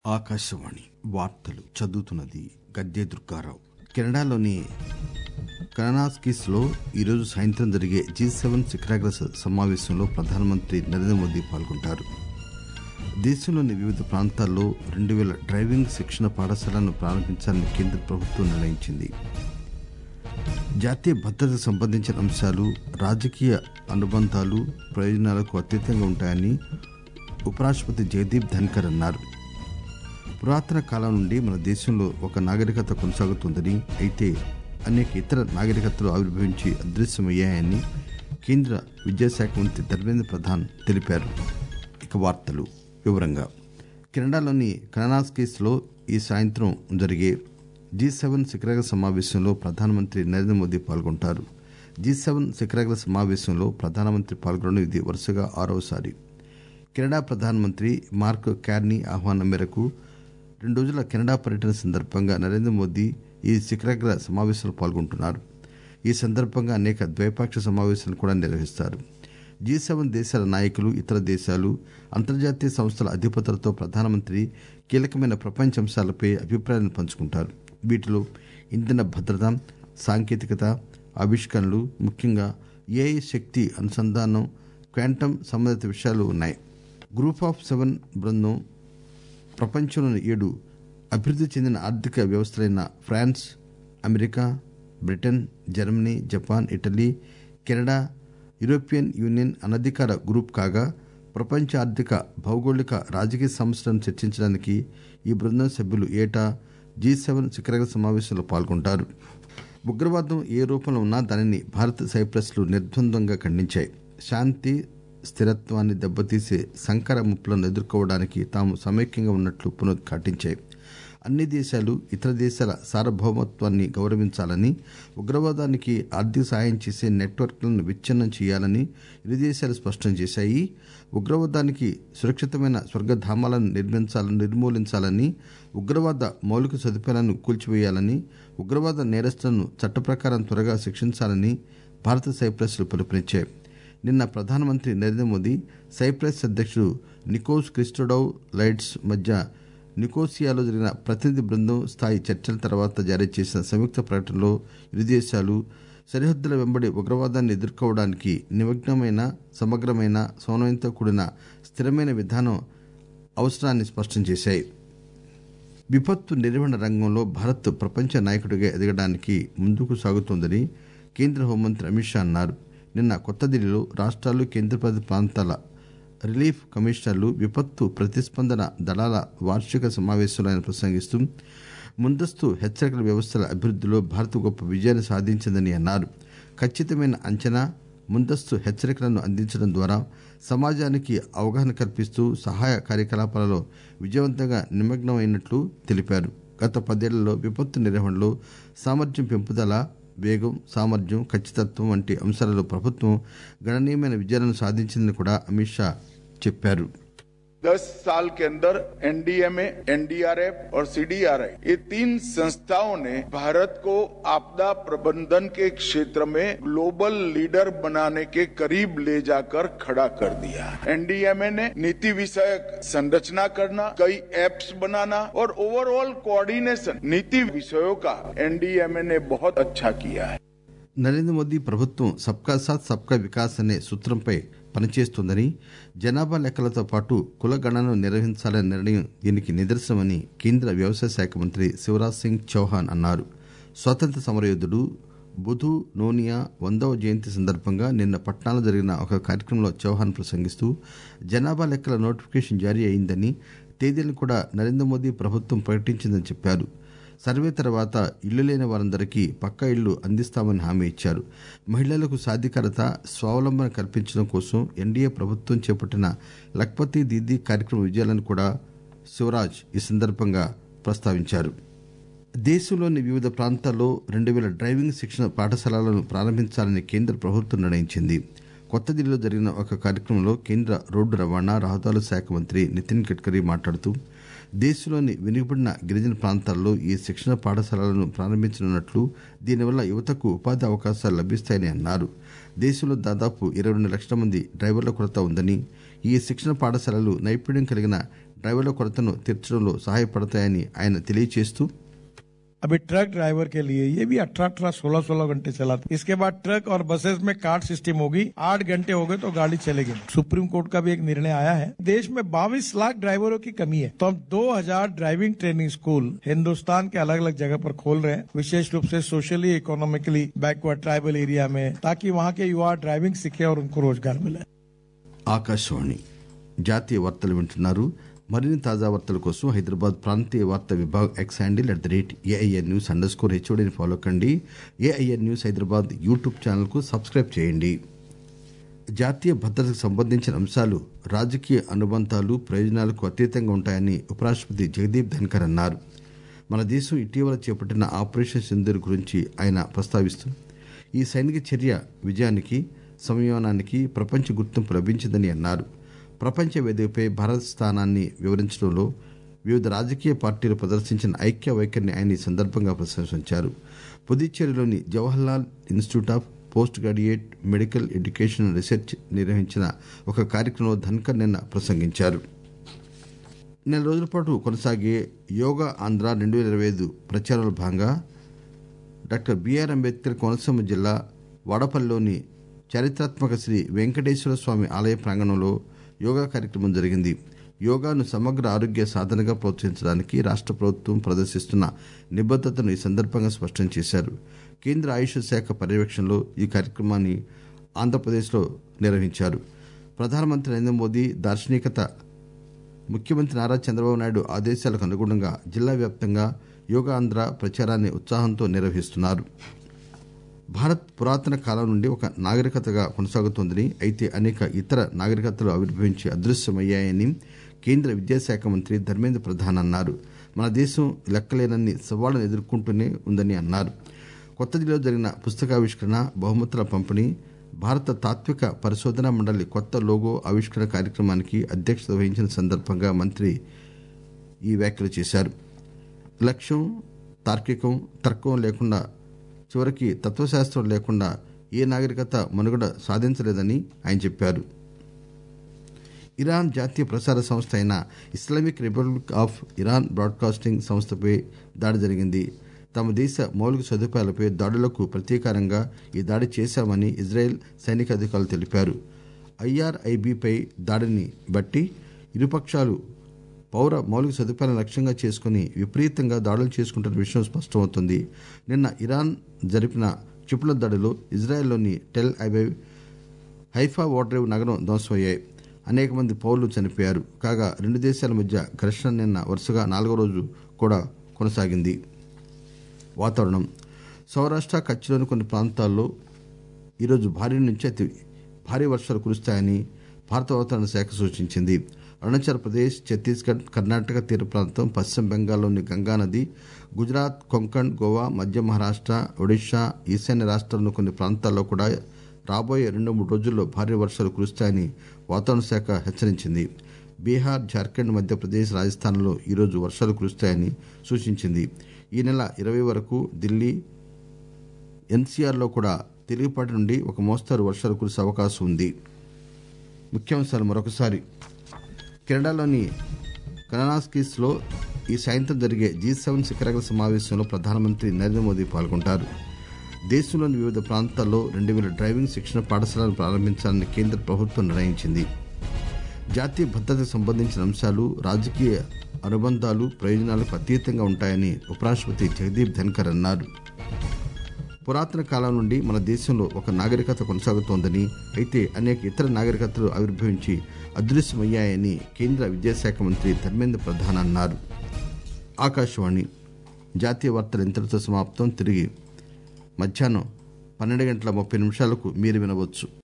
ఆకాశవాణి వార్తలు చదువుతున్నది గద్దె దుర్గారావు కెనడాలోని కననాస్కిస్ లో ఈరోజు సాయంత్రం జరిగే జీ సెవెన్ శిఖరాగ్ర స- సమావేశంలో ప్రధానమంత్రి నరేంద్ర మోదీ పాల్గొంటారు దేశంలోని వివిధ ప్రాంతాల్లో రెండు వేల డ్రైవింగ్ శిక్షణ పాఠశాలను ప్రారంభించాలని కేంద్ర ప్రభుత్వం నిర్ణయించింది జాతీయ భద్రతకు సంబంధించిన అంశాలు రాజకీయ అనుబంధాలు ప్రయోజనాలకు అతీతంగా ఉంటాయని ఉపరాష్ట్రపతి జగదీప్ ధన్కర్ అన్నారు పురాతన కాలం నుండి మన దేశంలో ఒక నాగరికత కొనసాగుతుందని అయితే అనేక ఇతర నాగరికతలు ఆవిర్భవించి అదృశ్యమయ్యాయని కేంద్ర విద్యాశాఖ మంత్రి ధర్మేంద్ర ప్రధాన్ తెలిపారు ఇక వార్తలు వివరంగా కెనడాలోని కనాస్కేస్లో ఈ సాయంత్రం జరిగే జీ సెవెన్ శిఖరాగ్ర సమావేశంలో ప్రధానమంత్రి నరేంద్ర మోదీ పాల్గొంటారు జీ సెవెన్ శిఖరాగ్ర సమావేశంలో ప్రధానమంత్రి పాల్గొనడం ఇది వరుసగా ఆరవసారి కెనడా ప్రధానమంత్రి మార్క్ కార్నీ ఆహ్వానం మేరకు రెండు రోజుల కెనడా పర్యటన సందర్భంగా నరేంద్ర మోదీ ఈ శిఖరాగ్ర సమావేశంలో పాల్గొంటున్నారు ఈ సందర్భంగా అనేక ద్వైపాక్షిక సమావేశాలు కూడా నిర్వహిస్తారు జీ సెవెన్ దేశాల నాయకులు ఇతర దేశాలు అంతర్జాతీయ సంస్థల అధిపతులతో ప్రధానమంత్రి కీలకమైన ప్రపంచ అంశాలపై అభిప్రాయాలను పంచుకుంటారు వీటిలో ఇంధన భద్రత సాంకేతికత ఆవిష్కరణలు ముఖ్యంగా ఏఐ శక్తి అనుసంధానం క్వాంటం సంబంధిత విషయాలు ఉన్నాయి గ్రూప్ ఆఫ్ సెవెన్ బృందం ప్రపంచంలోని ఏడు అభివృద్ధి చెందిన ఆర్థిక వ్యవస్థలైన France America Britain Germany Japan Italy Canada European union అనధికార గ్రూప్ కాగా ప్రపంచ ఆర్థిక భౌగోళిక రాజకీయ సమస్యలను చర్చించడానికి ఈ బృందం సభ్యులు ఏటా జీ సెవెన్ శిఖరాగ్ర సమావేశంలో పాల్గొంటారు ఉగ్రవాదం ఏ రూపంలో ఉన్నా దానిని భారత్ సైప్రస్లు నిర్ద్వంద్వంగా ఖండించాయి శాంతి స్థిరత్వాన్ని దెబ్బతీసే సంకర ముప్పులను ఎదుర్కోవడానికి తాము సమైక్యంగా ఉన్నట్లు పునరుద్ఘాటించాయి అన్ని దేశాలు ఇతర దేశాల సార్వభౌమత్వాన్ని గౌరవించాలని ఉగ్రవాదానికి ఆర్థిక సాయం చేసే నెట్వర్క్లను విచ్ఛిన్నం చేయాలని ఇరు దేశాలు స్పష్టం చేశాయి ఉగ్రవాదానికి సురక్షితమైన స్వర్గధామాలను నిర్మించాలని నిర్మూలించాలని ఉగ్రవాద మౌలిక సదుపాయాలను కూల్చివేయాలని ఉగ్రవాద నేరస్తులను చట్ట ప్రకారం త్వరగా శిక్షించాలని భారత సైప్రస్లు పిలుపునిచ్చాయి నిన్న ప్రధానమంత్రి నరేంద్ర మోదీ సైప్రస్ అధ్యక్షుడు నికోస్ క్రిస్టోడౌ లైట్స్ మధ్య నికోసియాలో జరిగిన ప్రతినిధి బృందం స్థాయి చర్చల తర్వాత జారీ చేసిన సంయుక్త ప్రకటనలో ఇరు దేశాలు సరిహద్దుల వెంబడి ఉగ్రవాదాన్ని ఎదుర్కోవడానికి నిమగ్నమైన సమగ్రమైన సమన్వయంతో కూడిన స్థిరమైన విధానం అవసరాన్ని స్పష్టం చేశాయి విపత్తు నిర్వహణ రంగంలో భారత్ ప్రపంచ నాయకుడిగా ఎదగడానికి ముందుకు సాగుతోందని కేంద్ర హోంమంత్రి అమిత్ షా అన్నారు నిన్న కొత్త ఢిల్లీలో రాష్ట్రాలు కేంద్రపాలిత ప్రాంతాల రిలీఫ్ కమిషనర్లు విపత్తు ప్రతిస్పందన దళాల వార్షిక సమావేశంలో ఆయన ప్రసంగిస్తూ ముందస్తు హెచ్చరికల వ్యవస్థల అభివృద్ధిలో భారత్ గొప్ప విజయాన్ని సాధించిందని అన్నారు ఖచ్చితమైన అంచనా ముందస్తు హెచ్చరికలను అందించడం ద్వారా సమాజానికి అవగాహన కల్పిస్తూ సహాయ కార్యకలాపాలలో విజయవంతంగా నిమగ్నమైనట్లు తెలిపారు గత పదేళ్లలో విపత్తు నిర్వహణలో సామర్థ్యం పెంపుదల వేగం సామర్థ్యం ఖచ్చితత్వం వంటి అంశాలలో ప్రభుత్వం గణనీయమైన విజయాలను సాధించిందని కూడా అమిత్ షా చెప్పారు दस साल के अंदर एनडीएमए एनडीआरएफ और सीडीआरआई ये तीन संस्थाओं ने भारत को आपदा प्रबंधन के क्षेत्र में ग्लोबल लीडर बनाने के करीब ले जाकर खड़ा कर दिया एनडीएमए ने नीति विषयक संरचना करना कई एप्स बनाना और ओवरऑल कोऑर्डिनेशन नीति विषयों का एनडीएमए ने बहुत अच्छा किया है నరేంద్ర మోదీ ప్రభుత్వం సబ్కా సాత్ సబ్కా వికాస్ అనే సూత్రంపై పనిచేస్తోందని జనాభా లెక్కలతో పాటు కుల గణనను నిర్వహించాలనే నిర్ణయం దీనికి నిదర్శనమని కేంద్ర వ్యవసాయ శాఖ మంత్రి శివరాజ్ సింగ్ చౌహాన్ అన్నారు స్వాతంత్ర సమరయోధుడు బుధు నోనియా వందవ జయంతి సందర్భంగా నిన్న పట్నాలో జరిగిన ఒక కార్యక్రమంలో చౌహాన్ ప్రసంగిస్తూ జనాభా లెక్కల నోటిఫికేషన్ జారీ అయిందని తేదీలను కూడా నరేంద్ర మోదీ ప్రభుత్వం ప్రకటించిందని చెప్పారు సర్వే తర్వాత ఇల్లు లేని వారందరికీ పక్కా ఇళ్లు అందిస్తామని హామీ ఇచ్చారు మహిళలకు సాధికారత స్వావలంబన కల్పించడం కోసం ఎన్డీఏ ప్రభుత్వం చేపట్టిన లక్పతి దీదీ కార్యక్రమ విజయాలను కూడా శివరాజ్ ఈ సందర్భంగా ప్రస్తావించారు దేశంలోని వివిధ ప్రాంతాల్లో రెండు వేల డ్రైవింగ్ శిక్షణ పాఠశాలలను ప్రారంభించాలని కేంద్ర ప్రభుత్వం నిర్ణయించింది కొత్త ఢిల్లీలో జరిగిన ఒక కార్యక్రమంలో కేంద్ర రోడ్డు రవాణా రహదారుల శాఖ మంత్రి నితిన్ గడ్కరీ మాట్లాడుతూ దేశంలోని వెనుకబడిన గిరిజన ప్రాంతాల్లో ఈ శిక్షణ పాఠశాలలను ప్రారంభించనున్నట్లు దీనివల్ల యువతకు ఉపాధి అవకాశాలు లభిస్తాయని అన్నారు దేశంలో దాదాపు ఇరవై రెండు లక్షల మంది డ్రైవర్ల కొరత ఉందని ఈ శిక్షణ పాఠశాలలు నైపుణ్యం కలిగిన డ్రైవర్ల కొరతను తీర్చడంలో సహాయపడతాయని ఆయన తెలియజేస్తూ अभी ट्रक ड्राइवर के लिए ये भी अठारह अठारह सोलह सोलह घंटे चलाते इसके बाद ट्रक और बसेस में कार्ड सिस्टम होगी आठ घंटे हो गए तो गाड़ी चलेगी सुप्रीम कोर्ट का भी एक निर्णय आया है देश में बाईस लाख ड्राइवरों की कमी है तो हम 2000 ड्राइविंग ट्रेनिंग स्कूल हिंदुस्तान के अलग अलग जगह पर खोल रहे हैं विशेष रूप से socially economically backward tribal area में ताकि वहाँ के युवा ड्राइविंग सीखे और उनको रोजगार मिले ఆకాశవాణి జాతీయ వార్తలు వింటున్నారు మరిన్ని తాజా వార్తల కోసం హైదరాబాద్ ప్రాంతీయ వార్తా విభాగ్ X handle at the rate AIR news underscore హెచ్ఓడిని ఫాలో కండి ఏఐఎన్ న్యూస్ హైదరాబాద్ యూట్యూబ్ ఛానల్కు సబ్స్క్రైబ్ చేయండి జాతీయ భద్రతకు సంబంధించిన అంశాలు రాజకీయ అనుబంధాలు ప్రయోజనాలకు అతీతంగా ఉంటాయని ఉపరాష్ట్రపతి జగదీప్ ధన్కర్ అన్నారు మన దేశం ఇటీవల చేపట్టిన ఆపరేషన్ సింధూర్ గురించి ఆయన ప్రస్తావిస్తూ ఈ సైనిక చర్య విజయానికి సంయమనానికి ప్రపంచ గుర్తింపు లభించిందని అన్నారు ప్రపంచ వేదికపై భారత్ స్థానాన్ని వివరించడంలో వివిధ రాజకీయ పార్టీలు ప్రదర్శించిన ఐక్య వైఖరిని ఆయన ఈ సందర్భంగా ప్రశంసించారు పుదుచ్చేరిలోని Jawaharlal institute of post graduate medical education and research నిర్వహించిన ఒక కార్యక్రమంలో ధన్కర్ నిన్న ప్రసంగించారు నెల రోజుల పాటు కొనసాగే యోగా ఆంధ్ర రెండు వేల ఇరవై ఐదు ప్రచారంలో భాగంగా డాక్టర్ బిఆర్ అంబేద్కర్ కోనసీమ జిల్లా వాడపల్లిలోని చారిత్రాత్మక శ్రీ వెంకటేశ్వర స్వామి ఆలయ ప్రాంగణంలో యోగా కార్యక్రమం జరిగింది యోగాను సమగ్ర ఆరోగ్య సాధనగా ప్రోత్సహించడానికి రాష్ట్ర ప్రభుత్వం ప్రదర్శిస్తున్న నిబద్దతను ఈ సందర్భంగా స్పష్టం చేశారు కేంద్ర ఆయుష్ శాఖ పర్యవేక్షణలో ఈ కార్యక్రమాన్ని ఆంధ్రప్రదేశ్లో నిర్వహించారు ప్రధానమంత్రి నరేంద్ర మోదీ దార్శనికత ముఖ్యమంత్రి నారా చంద్రబాబు నాయుడు ఆదేశాలకు అనుగుణంగా జిల్లా వ్యాప్తంగా యోగా ఆంధ్ర ప్రచారాన్ని ఉత్సాహంతో నిర్వహిస్తున్నారు భారత్ పురాతన కాలం నుండి ఒక నాగరికతగా కొనసాగుతోందని అయితే అనేక ఇతర నాగరికతలు ఆవిర్భవించి అదృశ్యమయ్యాయని కేంద్ర విద్యాశాఖ మంత్రి ధర్మేంద్ర ప్రధాన్ అన్నారు మన దేశం లెక్కలేనన్ని సవాళ్లను ఎదుర్కొంటూనే ఉందని అన్నారు కొత్త ఢిల్లీలో జరిగిన పుస్తకావిష్కరణ బహుమతుల పంపిణీ భారత తాత్విక పరిశోధనా మండలి కొత్త లోగో ఆవిష్కరణ కార్యక్రమానికి అధ్యక్షత వహించిన సందర్భంగా మంత్రి ఈ వ్యాఖ్యలు చేశారు లక్ష్యం తార్కికం తర్కం లేకుండా చివరికి తత్వశాస్త్రం లేకుండా ఏ నాగరికత మనుగడ సాధించలేదని ఆయన చెప్పారు ఇరాన్ జాతీయ ప్రసార సంస్థ అయిన Islamic republic of Iran broadcasting సంస్థపై దాడి జరిగింది తమ దేశ మౌలిక సదుపాయాలపై దాడులకు ప్రతీకారంగా ఈ దాడి చేశామని ఇజ్రాయెల్ సైనిక అధికారులు తెలిపారు ఐఆర్ఐబిపై దాడిని బట్టి ఇరుపక్షాలు పౌర మౌలిక సదుపాయాలను లక్ష్యంగా చేసుకుని విపరీతంగా దాడులు చేసుకుంటున్న విషయం స్పష్టమవుతుంది నిన్న ఇరాన్ జరిపిన క్షిపణుల దాడిలో ఇజ్రాయెల్లోని టెల్ అబైవ్ హైఫా ఓడరేవ్ నగరం ధ్వంసమయ్యాయి అనేక మంది పౌరులు చనిపోయారు కాగా రెండు దేశాల మధ్య ఘర్షణ నిన్న వరుసగా నాలుగో రోజు కూడా కొనసాగింది వాతావరణం సౌరాష్ట్ర కచ్లోని కొన్ని ప్రాంతాల్లో ఈరోజు భారీ నుంచి అతి భారీ వర్షాలు కురుస్తాయని భారత వాతావరణ శాఖ సూచించింది అరుణాచల్ ప్రదేశ్ ఛత్తీస్గఢ్ కర్ణాటక తీర ప్రాంతం పశ్చిమ బెంగాల్లోని గంగానది గుజరాత్ కొంకణ్ గోవా మధ్య మహారాష్ట్ర ఒడిశా ఈశాన్య రాష్ట్రాల్లోని కొన్ని ప్రాంతాల్లో కూడా రాబోయే రెండు మూడు రోజుల్లో భారీ వర్షాలు కురుస్తాయని వాతావరణ శాఖ హెచ్చరించింది బీహార్ జార్ఖండ్ మధ్యప్రదేశ్ రాజస్థాన్లో ఈరోజు వర్షాలు కురుస్తాయని సూచించింది ఈ నెల ఇరవై వరకు ఢిల్లీ ఎన్సీఆర్లో కూడా తేలికపాటి నుండి ఒక మోస్తారు వర్షాలు కురిసే అవకాశం ఉంది ముఖ్యాంశాలు మరొకసారి కెనడాలోని కనానాస్కిస్లో ఈ సాయంత్రం జరిగే జీ సెవెన్ శిఖరాగ్ర సమావేశంలో ప్రధానమంత్రి నరేంద్ర మోదీ పాల్గొంటారు దేశంలోని వివిధ ప్రాంతాల్లో రెండు వేల డ్రైవింగ్ శిక్షణ పాఠశాలను ప్రారంభించాలని కేంద్ర ప్రభుత్వం నిర్ణయించింది జాతీయ భద్రతకు సంబంధించిన అంశాలు రాజకీయ అనుబంధాలు ప్రయోజనాలకు అతీతంగా ఉంటాయని ఉపరాష్ట్రపతి జగదీప్ ధన్కర్ అన్నారు పురాతన కాలం నుండి మన దేశంలో ఒక నాగరికత కొనసాగుతోందని అయితే అనేక ఇతర నాగరికతలు ఆవిర్భవించి అదృశ్యమయ్యాయని కేంద్ర విద్యాశాఖ మంత్రి ధర్మేంద్ర ప్రధాన్ అన్నారు ఆకాశవాణి జాతీయ వార్తలు ఇంతటితో సమాప్తం తిరిగి మధ్యాహ్నం పన్నెండు గంటల ముప్పై నిమిషాలకు మీరు వినవచ్చు